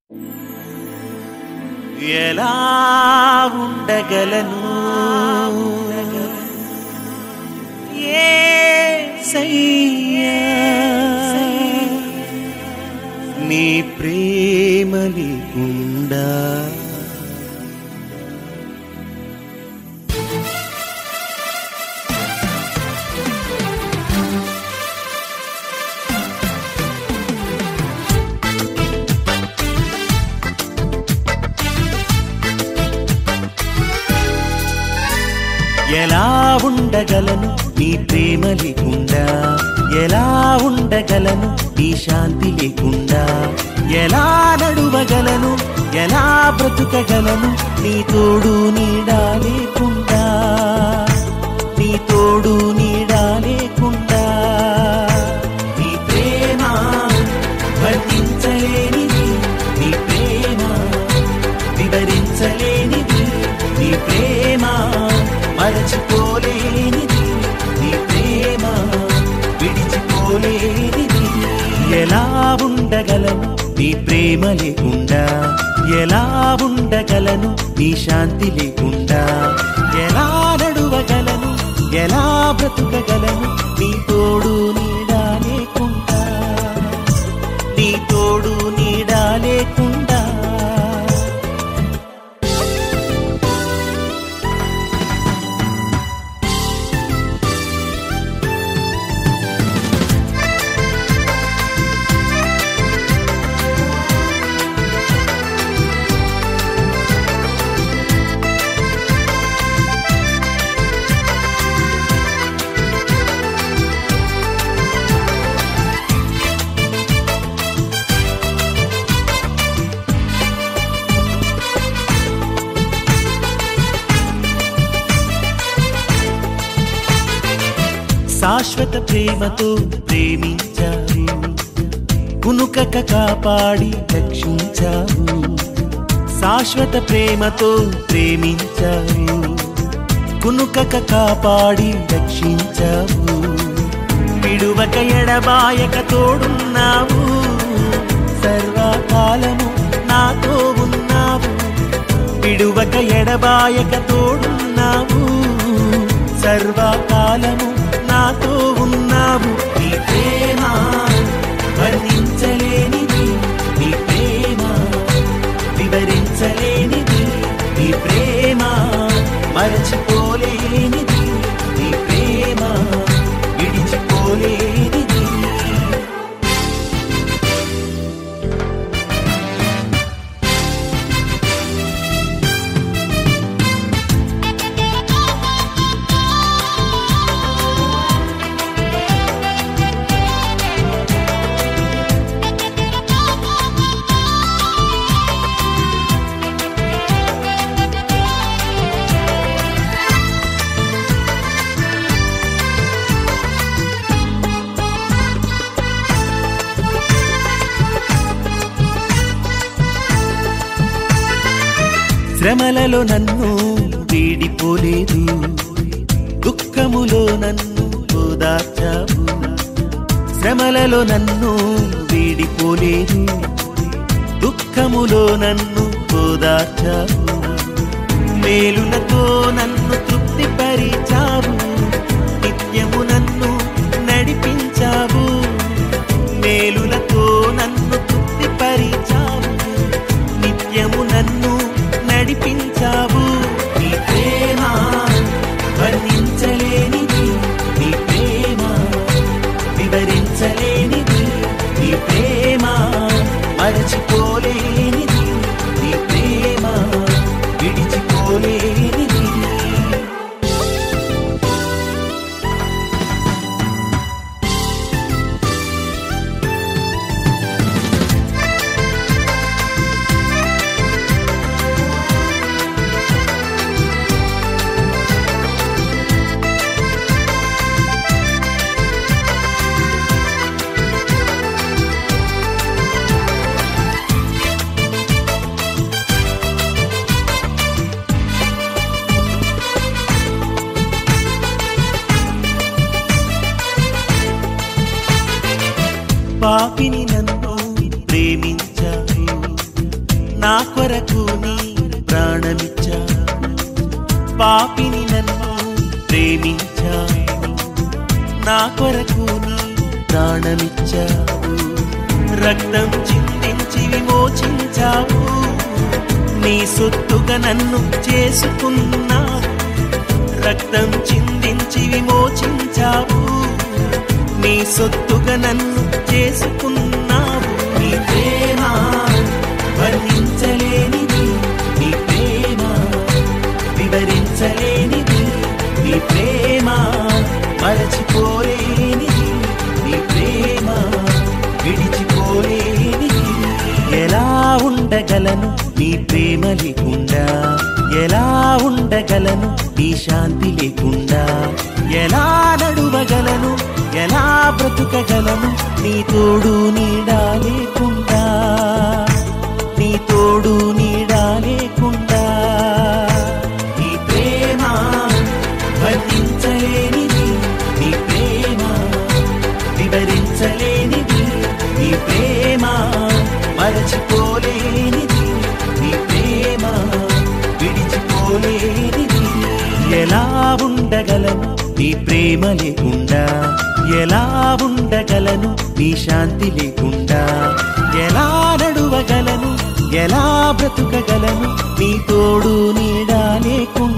ఎలా ఉండగలను యేసయ్యా, నీ ప్రేమ లేకుండా ఎలా ఉండగలను నీ ప్రేమ లేకుండా ఎలా ఉండగలను నీ శాంతి లేకుండా ఎలా నడువగలను ఎలా బ్రతుకగలను నీ తోడు నీడా లేకుండా నీ తోడు నీడా లేకుండా నీ ప్రేమ వర్ణించలేనిది నీ ప్రేమ వివరించలేనిది నీ ప్రేమ మరచిపోలేనిది నీ ప్రేమ విడిచిపోలేనిది ఎలా ఉండగలను నీ ప్రేమ లేకుండా ఎలా ఉండగలను నీ శాంతి లేకుండా ఎలా నడువగలను ఎలా బ్రతుకగలను నీ తోడు నీడా లేకుండా నీ తోడు నీడా లేకుండా శాశ్వత ప్రేమతో ప్రేమించావు కునుకక కాపాడి రక్షించావు శాశ్వత ప్రేమతో ప్రేమించావు కునుకక కాపాడి రక్షించావు విడువక ఎడబాయక తోడున్నావు సర్వకాలము నాతో ఉన్నావు విడువక ఎడబాయక తోడున్నావు సర్వకాలము నాతో ఉన్నావు నీ ప్రేమ వర్ణించలేనిది నీ ప్రేమ వివరించలేనిది నీ ప్రేమ మరచిపోలేనిది నీ ప్రేమ విడిచిపోలేనిది శ్రమలలో నన్ను వీడిపోలేదు దుఃఖములో నన్ను ఓదార్చావు శ్రమలలో నన్ను వీడిపోలేదు దుఃఖములో నన్ను ఓదార్చావు మేలులతో నన్ను తృప్తిపరిచావు నిత్యము నన్ను నడిపించావు మేలులతో నన్ను తృప్తిపరిచావు నిత్యము నన్ను నడిపించావు నీ ప్రేమ వర్ణించలేనిది నీ ప్రేమ వివరించలేనిది నీ ప్రేమ మరచిపోలేనిది నీ ప్రేమ విడిచిపోలేనిది నా కొరకు నీ ప్రాణమిచ్చా పాపిని నన్ను ప్రేమించా నా కొరకు నీ ప్రాణమిచ్చావు రక్తం చిందించి విమోచించావు నీ సొత్తుగా నన్ను చేసుకున్నావు రక్తం చిందించి విమోచించావు నీ సొత్తుగా నన్ను చేసుకున్నావు నీ ప్రేమ వర్ణించలేనిది నీ ప్రేమ వివరించలేనిది నీ ప్రేమ మరచిపోలేనిది నీ ప్రేమ విడిచిపోలేనిది ఎలా ఉండగలను నీ ప్రేమ లేకుండా ఎలా ఉండగలను నీ శాంతి లేకుండా ఎలా నడువగలను ఎలా బ్రతుకగలను నీ తోడు నీడా లేకుండా నీ తోడు నీడా లేకుండా నీ ప్రేమ వర్ణించలేనిది నీ ప్రేమ వివరించలేనిది నీ ప్రేమ మరచిపోలేనిది నీ ప్రేమ విడిచిపోలేనిది ఎలా ఉండగలను నీ ప్రేమ లేకుండా ఎలా ఉండగలను నీ శాంతి లేకుండా ఎలా నడువగలను ఎలా బ్రతుకగలను నీ తోడు నీడా లేకుండా